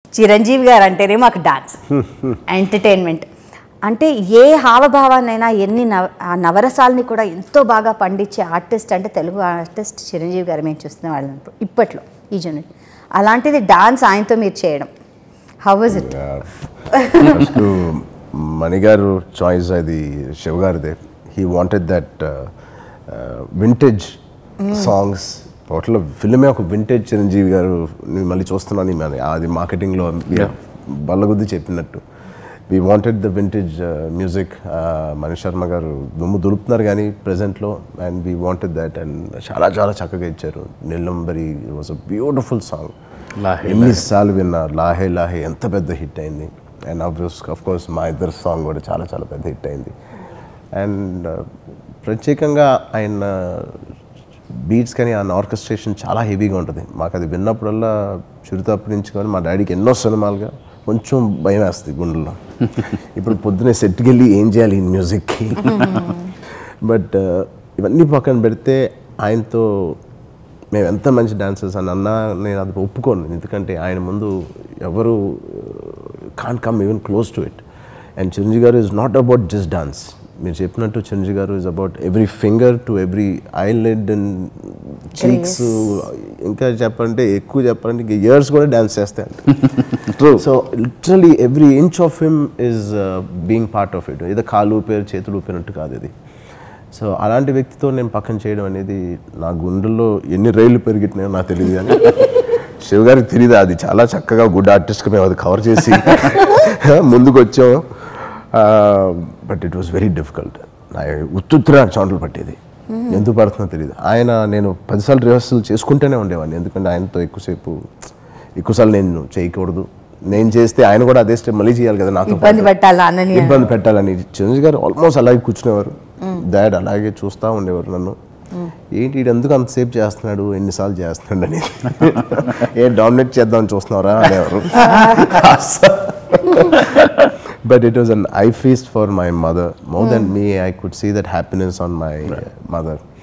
చిరంజీవి గారు అంటేనే మాకు డాన్స్ ఎంటర్టైన్మెంట్ అంటే ఏ హావభావాన్నైనా ఎన్ని నవ ఆ నవరసాలని కూడా ఎంతో బాగా పండించే ఆర్టిస్ట్ అంటే తెలుగు ఆర్టిస్ట్ చిరంజీవి గారు మేము చూస్తున్న వాళ్ళని ఇప్పుడు ఇప్పట్లో ఈ జనరేషన్ అలాంటిది డాన్స్ ఆయనతో మీరు చేయడం హౌ వాజ్ ఇట్ ఫస్ట్ మణిగారు చాయిస్ అది శివ గారిదే he wanted that vintage songs total ఫిల్మే ఒక వింటేజ్ చిరంజీవి గారు నేను మళ్ళీ చూస్తున్నాను ఈ మన- అది మార్కెటింగ్లో బల్లగుద్ది చెప్పినట్టు we wanted the vintage music Manish Sharma garu దుమ్ము దులుపుతున్నారు కానీ ప్రజెంట్లో and we wanted that and చాలా చాలా చక్కగా ఇచ్చారు Nelambari was a beautiful song Laahe ఎన్నిసార్లు విన్నా లాహే లాహే ఎంత పెద్ద హిట్ అయింది అండ్ ఆబ్వియస్ ఆఫ్ కోర్స్ మా ఇద్దరు సాంగ్ కూడా చాలా చాలా పెద్ద హిట్ అయింది అండ్ ప్రత్యేకంగా ఆయన బీట్స్ కానీ ఆయన ఆర్కెస్ట్రేషన్ చాలా హెవీగా ఉంటుంది మాకు అది విన్నప్పుడల్లా చిరుతప్పటి నుంచి కానీ మా డాడీకి ఎన్నో సినిమాలుగా కొంచెం భయం వేస్తుంది గుండెల్లో ఇప్పుడు పొద్దునే సెట్కి వెళ్ళి ఏం చేయాలి ఈ మ్యూజిక్కి బట్ ఇవన్నీ పక్కన పెడితే ఆయనతో మేము ఎంత మంచి డాన్సర్స్ అని అన్నా నేను అది ఒప్పుకోను ఎందుకంటే ఆయన ముందు ఎవరు can come even close to it and Chiranjeevi garu is not about just dance మీరు చెప్పినట్టు Chiranjeevi garu is about every finger to every eyelid and cheeks ఇంకా చెప్పాలంటే ఎక్కువ చెప్పాలంటే ఇయర్స్ కూడా డాన్స్ చేస్తాయంట so literally every inch of him is being part of it ఏదో కాలు ఊపేరు చేతులు ఊపినట్టు కాదు ఇది సో అలాంటి వ్యక్తితో నేను పక్కన చేయడం అనేది నా గుండెల్లో ఎన్ని రైళ్లు పెరిగినాయో నాకు తెలియదు కానీ శివ గారికి తెలియదు అది చాలా చక్కగా గుడ్ ఆర్టిస్ట్గా మేము అది కవర్ చేసి ముందుకు వచ్చాం but it was very difficult నా ఉత్తుత్తున నాకు చోట్ల పట్టేది ఎందుకు పడుతుందో తెలియదు ఆయన నేను పదిసార్లు రిహర్సల్ చేసుకుంటూనే ఉండేవాడిని ఎందుకంటే ఆయనతో ఎక్కువసేపు ఎక్కువసార్లు నేను చేయకూడదు నేను చేస్తే ఆయన కూడా అదే స్టెప్ మళ్ళీ చేయాలి కదా నాతో ఇబ్బంది పాటు. పెట్టాలా అన్నని ఇబ్బంది పెట్టాలని చిరంజీవి గారు ఆల్మోస్ట్ అలాగే కూర్చునేవారు డాడ్ అలాగే చూస్తూ ఉండేవారు నన్ను ఏంటి వీడు ఎందుకు అంతసేపు చేస్తున్నాడు ఎన్నిసార్లు చేస్తున్నాడు అని ఏ డామినేట్ చేద్దామని చూస్తున్నారా అనేవారు but it was an eye feast for my mother more than me I could see that happiness on my mother